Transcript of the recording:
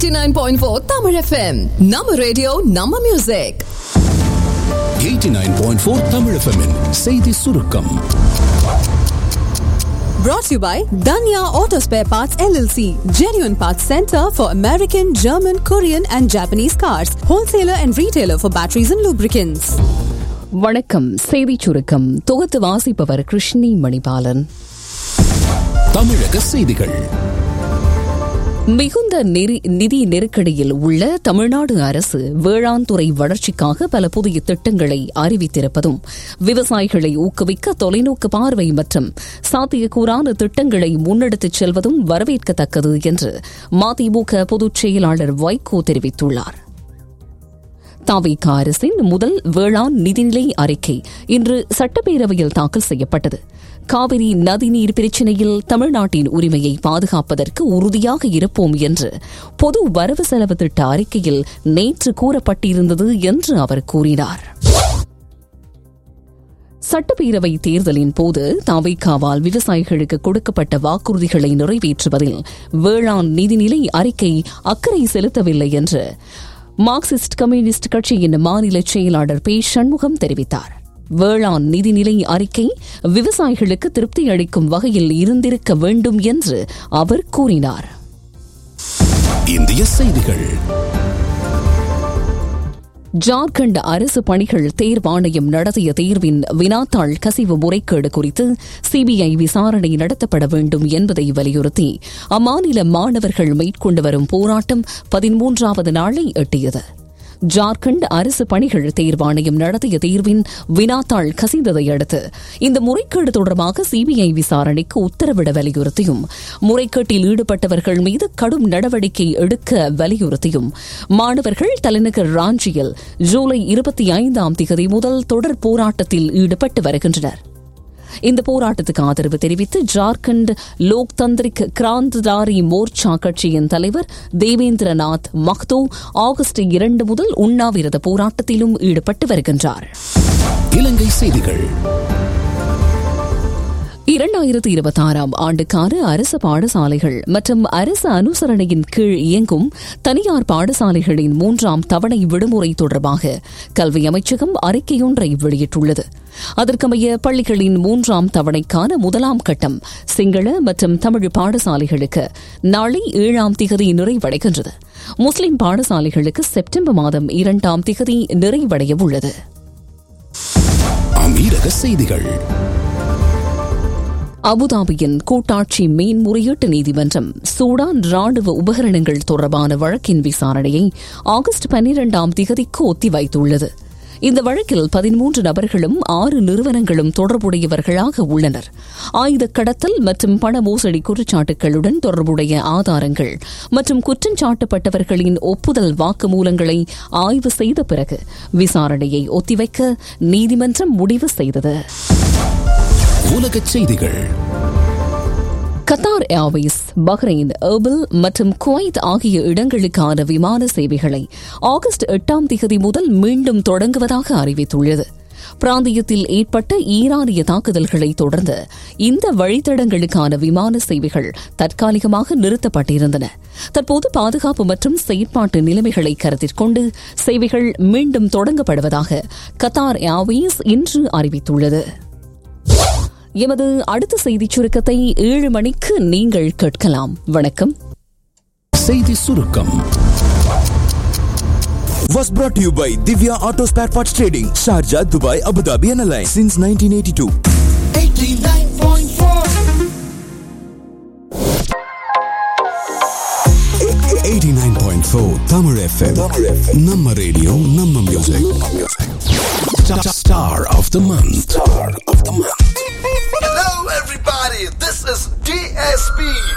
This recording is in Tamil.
89.4 Tamil FM. நம்ம ரேடியோ நம்ம மியூசிக் 89.4 தமிழ் FM -இன் செய்தி சுருக்கம் brought to you by Danya Auto Spare Parts LLC, genuine parts center for American, German, Korean and Japanese cars, wholesaler and retailer for batteries and lubricants. வணக்கம் செய்திச் சுருக்கம் தொகுத்து வாசிப்பவர் கிருஷ்ணி மணிபாலன் தமிழக செய்திகள் மிகுந்த நெறி- நிதி நெருக்கடியில் உள்ள தமிழ்நாடு அரசு வேளாண் துறை வளர்ச்சிக்காக பல புதிய திட்டங்களை அறிவித்திருப்பதும் விவசாயிகளை ஊக்குவிக்க தொலைநோக்கு பார்வை மற்றும் சாத்தியக்கூறான திட்டங்களை முன்னெடுத்துச் செல்வதும் வரவேற்கத்தக்கது என்று மதிமுக பொதுச் செயலாளர் வைகோ தெரிவித்துள்ளார் தாவிக அரசின் முதல் வேளாண் நிதிநிலை அறிக்கை இன்று சட்டப்பேரவையில் தாக்கல் செய்யப்பட்டது காவிரி நதிநீர் பிரச்சினையில் தமிழ்நாட்டின் உரிமையை பாதுகாப்பதற்கு உறுதியாக இருப்போம் என்று பொது வரவு செலவு திட்ட அறிக்கையில் நேற்று கூறப்பட்டிருந்தது என்று அவர் கூறினார் சட்டப்பேரவை தேர்தலின் போது தாவைக்காவால் விவசாயிகளுக்கு கொடுக்கப்பட்ட வாக்குறுதிகளை நிறைவேற்றுவதில் வேளாண் நிதிநிலை அறிக்கை அக்கறை செலுத்தவில்லை என்று மார்க்சிஸ்ட் கம்யூனிஸ்ட் கட்சியின் மாநில செயலாளர் பி சண்முகம் தெரிவித்தார் வேளாண் நிதிநிலை அறிக்கை விவசாயிகளுக்கு திருப்தி அளிக்கும் வகையில் இருந்திருக்க வேண்டும் என்று அவர் கூறினார் இந்திய செய்திகள் ஜார்க்கண்ட் அரசு பணிகள் தேர்வாணையம் நடத்திய தேர்வின் வினாத்தாள் கசிவு முறைகேடு குறித்து சிபிஐ விசாரணை நடத்தப்பட வேண்டும் என்பதை வலியுறுத்தி அம்மாநில மாணவர்கள் மேற்கொண்டு வரும் போராட்டம் பதிமூன்றாவது நாளை எட்டியது ஜார்க்கண்ட் அரசு பணிகள் தேர்வாணையம் நடத்திய தேர்வின் வினாத்தாள் கசிந்ததை அடுத்து இந்த முறைகேடு தொடர்பாக சிபிஐ விசாரணைக்கு உத்தரவிட வலியுறுத்தியும் முறைகேட்டில் ஈடுபட்டவர்கள் மீது கடும் நடவடிக்கை எடுக்க வலியுறுத்தியும் மாணவர்கள் தலைநகர் ராஞ்சியில் ஜூலை இருபத்தி ஐந்தாம் திகதி முதல் தொடர் போராட்டத்தில் ஈடுபட்டு வருகின்றனர் இந்த போராட்டத்துக்கு ஆதரவு தெரிவித்து ஜார்க்கண்ட் லோக் தந்திரிக் கிராந்ததாரி மோர்ச்சா கட்சியின் தலைவர் தேவேந்திரநாத் மஹ்தோ ஆகஸ்ட் இரண்டு முதல் உண்ணாவிரத போராட்டத்திலும் ஈடுபட்டு வருகின்றார் இலங்கை செய்திகள் இரண்டாயிரத்தி இருபத்தி ஆறாம் ஆண்டுக்கான அரசு பாடசாலைகள் மற்றும் அரசு அனுசரணையின் கீழ் இயங்கும் தனியார் பாடசாலைகளின் மூன்றாம் தவணை விடுமுறை தொடர்பாக கல்வி அமைச்சகம் அறிக்கையொன்றை வெளியிட்டுள்ளது அதற்கமைய பள்ளிகளின் மூன்றாம் தவணைக்கான முதலாம் கட்டம் சிங்கள மற்றும் தமிழ் பாடசாலைகளுக்கு நாளை ஏழாம் திகதி நிறைவடைகின்றது முஸ்லிம் பாடசாலைகளுக்கு செப்டம்பர் மாதம் இரண்டாம் திகதி நிறைவடைய உள்ளது அமீரக செய்திகள் அபுதாபியின் கூட்டாட்சி மேன்முறையீட்டு நீதிமன்றம் சூடான் ராணுவ உபகரணங்கள் தொடர்பான வழக்கின் விசாரணையை ஆகஸ்ட் பன்னிரண்டாம் திகதிக்கு ஒத்திவைத்துள்ளது இந்த வழக்கில் பதிமூன்று நபர்களும் ஆறு நிறுவனங்களும் தொடர்புடையவர்களாக உள்ளனர் ஆயுத கடத்தல் மற்றும் பண மோசடி குற்றச்சாட்டுகளுடன் தொடர்புடைய ஆதாரங்கள் மற்றும் குற்றஞ்சாட்டப்பட்டவர்களின் ஒப்புதல் வாக்குமூலங்களை ஆய்வு செய்த பிறகு விசாரணையை ஒத்திவைக்க நீதிமன்றம் முடிவு செய்தது உலகச் செய்திகள் கத்தார் ஏர்வேஸ் பஹ்ரைன் ஏர்பில் மற்றும் குவைத் ஆகிய இடங்களுக்கான விமான சேவைகளை ஆகஸ்ட் எட்டாம் திகதி முதல் மீண்டும் தொடங்குவதாக அறிவித்துள்ளது பிராந்தியத்தில் ஏற்பட்ட ஈரானிய தாக்குதல்களை தொடர்ந்து இந்த வழித்தடங்களுக்கான விமான சேவைகள் தற்காலிகமாக நிறுத்தப்பட்டிருந்தன தற்போது பாதுகாப்பு மற்றும் செயற்பாட்டு நிலைமைகளை கருத்தில் கொண்டு சேவைகள் மீண்டும் தொடங்கப்படுவதாக கத்தார் ஏர்வேஸ் இன்று அறிவித்துள்ளது எமது அடுத்த செய்திச் சுருக்கத்தை ஏழு மணிக்கு நீங்கள் கேட்கலாம் வணக்கம் செய்தி சுருக்கம் was brought to you by Divya Auto Spare Parts Trading, Sharjah, Dubai, Abu Dhabi and Alliance since 1982. 89.4 Tamil FM நம்ம ரேடியோ நம்ம music Star of the month. Star of the month.